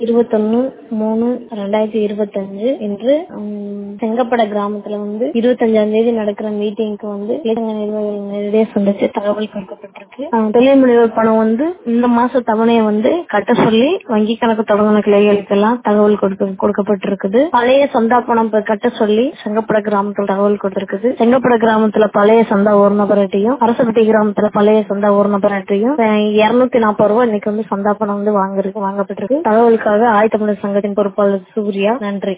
இருபத்தொன்னு மூணு ரெண்டாயிரத்தி இருபத்தஞ்சு இன்று உம், செங்கப்பட கிராமத்துல வந்து இருபத்தஞ்சாம் தேதி நடக்கிற மீட்டிங்க்கு வந்து இளைஞர் நிர்வாகிகள் நேரடியாக சந்திச்சு தகவல் கொடுக்கப்பட்டிருக்கு ஆஹ், தொழில் முனைவோர் பணம் வந்து இந்த மாச தவணையை வந்து கட்ட சொல்லி வங்கி கணக்கு தொடங்கின கிளைகளுக்கெல்லாம் தகவல் கொடுக்க கொடுக்கப்பட்டிருக்குது பழைய சந்தா பணம் இப்ப கட்ட சொல்லி செங்கப்பட கிராமத்துல தகவல் கொடுத்திருக்குது செங்கப்பட கிராமத்துல பழைய சந்தா ஒரு நபர்கிட்டையும் அரசப்பட்டி கிராமத்துல பழைய சந்தா ஒரு நபர்கிட்டையும் இருநூத்தி நாற்பது ரூபாய் இன்னைக்கு வந்து சந்தா பணம் வந்து வாங்கிருக்கு வாங்கப்பட்டிருக்கு தகவலுக்காக ஆயத்தமிழர் சங்கத்தின் பொறுப்பாளர் சூர்யா நன்றி